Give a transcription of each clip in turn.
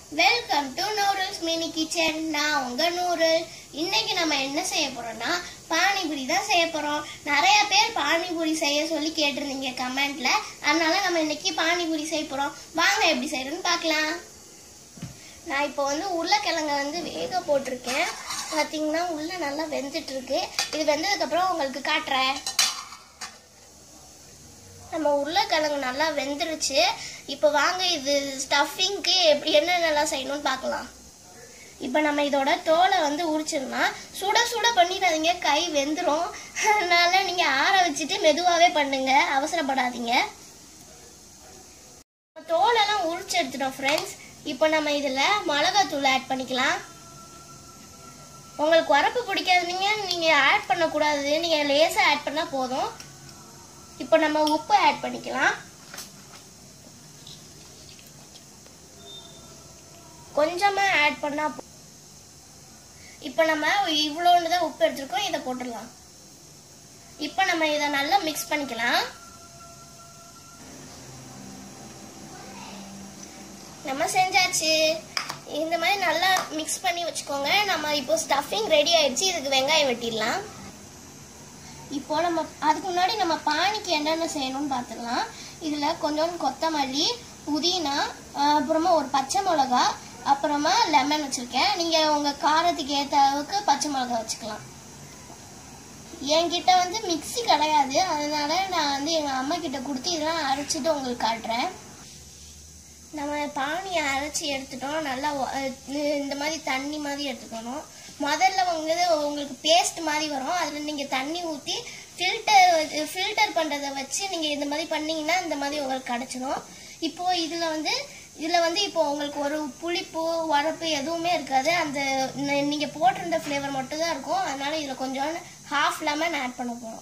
welcome to noodles mini kitchen நான் உங்க noodle இன்னைக்கு நம்ம என்ன செய்ய போறோம்னா பானிபூரி தான் செய்ய போறோம் நிறைய பேர் பானிபூரி செய்ய சொல்லி கேட்டிருந்தீங்க கமெண்ட்ல அதனால நம்ம இன்னைக்கு பானிபூரி செய்ய போறோம் வாங்க எப்படி செய்யறதுன்னு பார்க்கலாம் நான் இப்போ வந்து உருளைக்கிழங்க வந்து வேக போட்டிருக்கேன் பார்த்தீங்கன்னா உள்ள நல்லா வெந்துட்டு இருக்கு இது வெந்ததுக்கப்புறம் உங்களுக்கு காட்டுறேன் நம்ம உருளைக்கிழங்கு நல்லா வெந்துருச்சு இப்போ வாங்க இது ஸ்டஃபிங்க்கு எப்படி என்னென்னலாம் செய்யணும்னு பார்க்கலாம் இப்போ நம்ம இதோட தோலை வந்து உரிச்சிடலாம் சுட சுட பண்ணிடாதீங்க கை வெந்துடும் அதனால நீங்கள் ஆற வச்சுட்டு மெதுவாகவே பண்ணுங்க அவசரப்படாதீங்க தோலெல்லாம் உரிச்சு எடுத்துட்டோம் ஃப்ரெண்ட்ஸ் இப்போ நம்ம இதில் மிளகாத்தூள் ஆட் பண்ணிக்கலாம் உங்களுக்கு உரப்பு பிடிக்காதுனீங்க நீங்கள் ஆட் பண்ணக்கூடாது நீங்கள் லேசாக ஆட் பண்ணால் போதும் இப்போ நம்ம உப்பு ஆட் பண்ணிக்கலாம் கொஞ்சமா ஆட் பண்ணா போ- இப்போ நம்ம இவ்வளோன்னு தான் உப்பு எடுத்துருக்கோம் இதை போட்டுடலாம் இப்போ நம்ம இதை நல்லா மிக்ஸ் பண்ணிக்கலாம் நம்ம செஞ்சாச்சு இந்த மாதிரி நல்லா மிக்ஸ் பண்ணி வச்சுக்கோங்க நம்ம இப்போ ஸ்டஃபிங் ரெடி ஆயிடுச்சு இதுக்கு வெங்காயம் வெட்டிடலாம் இப்போ நம்ம அதுக்கு முன்னாடி நம்ம பானிக்கு என்னென்ன செய்யணும்னு பார்த்துக்கலாம் இதில் கொஞ்சோண்டு கொத்தமல்லி புதினா ஆஹ் அப்புறமா ஒரு பச்சை மிளகா அப்புறமா லெமன் வச்சுருக்கேன் நீங்கள் உங்கள் காரத்துக்கு ஏற்ற அளவுக்கு பச்சை மிளகா வச்சுக்கலாம் என்கிட்ட வந்து மிக்ஸி கிடையாது அதனால நான் வந்து எங்கள் அம்மா கிட்ட கொடுத்து இதெல்லாம் அரைச்சிட்டு உங்களுக்கு காட்டுறேன் நம்ம பானியை அரைச்சி எடுத்துட்டோம் நல்லா ஒ- அஹ் இந்த மாதிரி தண்ணி மாதிரி எடுத்துக்கணும் முதல்ல வந்து உங்களுக்கு பேஸ்ட் மாதிரி வரும் அதில் நீங்கள் தண்ணி ஊற்றி ஃபில்டர் ஃபில்டர் பண்ணுறதை வச்சு நீங்கள் இந்த மாதிரி பண்ணீங்கன்னா இந்த மாதிரி உங்களுக்கு கிடச்சிரும் இப்போ இதில் வந்து இதில் வந்து இப்போ உங்களுக்கு ஒரு புளிப்பு உரப்பு எதுவுமே இருக்காது அந்த நீங்கள் போட்டிருந்த ஃப்ளேவர் மட்டும் தான் இருக்கும் அதனால இதில் கொஞ்சம் ஹாஃப் லெமன் ஆட் பண்ண போகிறோம்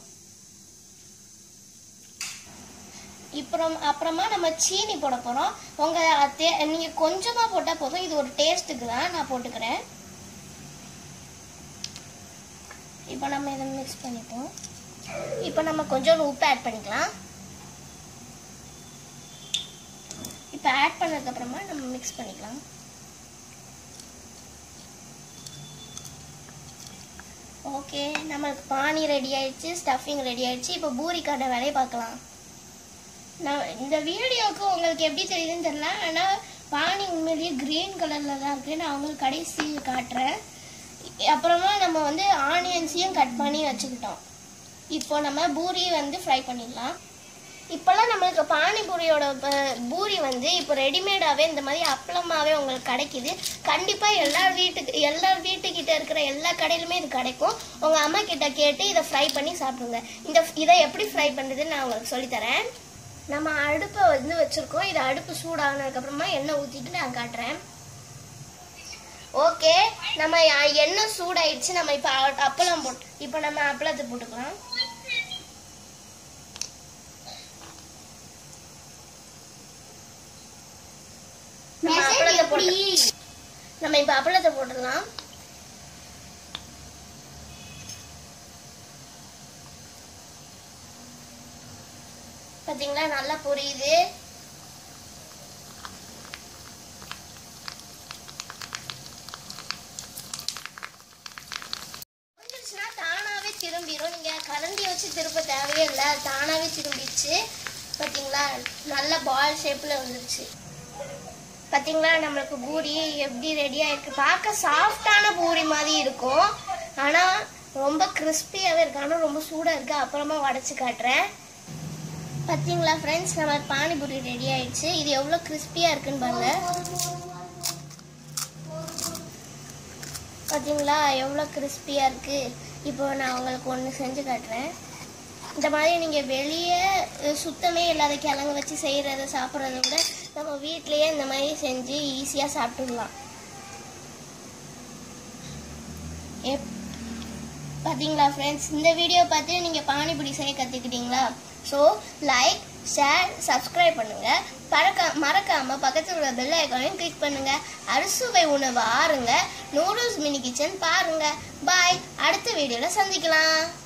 அப்புறம் அப்புறமா நம்ம சீனி போட போகிறோம் உங்கள் நீங்கள் கொஞ்சமாக போட்டால் போதும் இது ஒரு டேஸ்ட்டுக்கு தான் நான் போட்டுக்கிறேன் இப்போ நம்ம இதை மிக்ஸ் பண்ணிப்போம் இப்போ நம்ம கொஞ்சம் உப்பு ஆட் பண்ணிக்கலாம் இப்போ ஆட் பண்ணதுக்கப்புறமா நம்ம மிக்ஸ் பண்ணிக்கலாம் ஓகே நம்மளுக்கு பானி ரெடி ஆயிடுச்சு ஸ்டஃபிங் ரெடி ஆயிடுச்சு இப்போ பூரிக்கான வேலையை பார்க்கலாம் நான் இந்த வீடியோவுக்கு உங்களுக்கு எப்படி தெரியுதுன்னு தெரியல ஆனால் பானி உண்மையிலேயே க்ரீன் கலரில் தான் இருக்குது நான் உங்களுக்கு கடைசி காட்டுறேன் அப்புறமா நம்ம வந்து ஆனியன்ஸையும் கட் பண்ணி வச்சுக்கிட்டோம் இப்போ நம்ம பூரி வந்து ஃப்ரை பண்ணிடலாம் இப்போல்லாம் நம்மளுக்கு பானிபூரியோட ப- பூரி வந்து இப்போ ரெடிமேடாகவே இந்த மாதிரி அப்பளமாகவே உங்களுக்கு கிடைக்குது கண்டிப்பாக எல்லார் வீட்டுக்கு எல்லார் வீட்டுக்கிட்ட இருக்கிற எல்லா கடையிலுமே இது கிடைக்கும் உங்கள் அம்மா கிட்ட கேட்டு இதை ஃப்ரை பண்ணி சாப்பிடுங்க இந்த இதை எப்படி ஃப்ரை பண்ணுறதுன்னு நான் உங்களுக்கு சொல்லித்தரேன் நம்ம அடுப்பை வந்து வச்சுருக்கோம் இதை அடுப்பு சூடானதுக்கப்புறமா எண்ணெய் ஊற்றிட்டு நான் காட்டுறேன் ஓகே நம்ம அ- எண்ணெய் சூடாயிடுச்சு நம்ம இப்போ அப்பளம் போட்டு இப்போ நம்ம அப்பளத்தை போட்டுக்கலாம் நம்ம அப்பளத்தை போட்டு நம்ம இப்போ அப்பளத்தை போட்டுடலாம் பாத்தீங்களா நல்லா புரியுது வந்துருச்சுன்னா தானாவே திரும்பிடும் நீங்க கரண்டி வச்சு திருப்ப தேவையே இல்லை தானாவே திரும்பிடுச்சு பாத்தீங்களா நல்ல பால் ஷேப்ல வந்துருச்சு பாத்தீங்களா நம்மளுக்கு பூரி எப்படி ரெடியா இருக்கு பார்க்க சாஃப்டான பூரி மாதிரி இருக்கும் ஆனா ரொம்ப கிறிஸ்பியாவே இருக்கு ஆனா ரொம்ப சூடா இருக்கு அப்புறமா உடச்சு காட்டுறேன் பாத்தீங்களா ஃப்ரெண்ட்ஸ் நம்ம பானிபூரி ரெடி ஆயிடுச்சு இது எவ்வளவு கிறிஸ்பியா இருக்குன்னு பாருங்க பாத்தீங்களா எவ்வளோ கிறிஸ்பியாக இருக்குது இப்போ நான் உங்களுக்கு ஒன்று செஞ்சு காட்டுறேன் இந்த மாதிரி நீங்கள் வெளியே அஹ், சுத்தமே இல்லாத கிழங்கு வச்சு செய்கிறத சாப்பிட்றத விட நம்ம வீட்லேயே இந்த மாதிரி செஞ்சு ஈஸியாக சாப்பிட்டுடலாம் எப் பார்த்தீங்களா ஃப்ரெண்ட்ஸ் இந்த வீடியோ பார்த்து நீங்கள் பானிபூரி செய்ய கற்றுக்கிட்டீங்களா ஸோ லைக் ஷேர் சப்ஸ்கிரைப் பண்ணுங்க பறக்க மறக்காம பக்கத்தில் உள்ள பெல் ஐக்கானையும் கிளிக் பண்ணுங்க அறுசுவை உணவு ஆறுங்க நூடுல்ஸ் மினி கிச்சன் பாருங்க பாய் அடுத்த வீடியோல சந்திக்கலாம்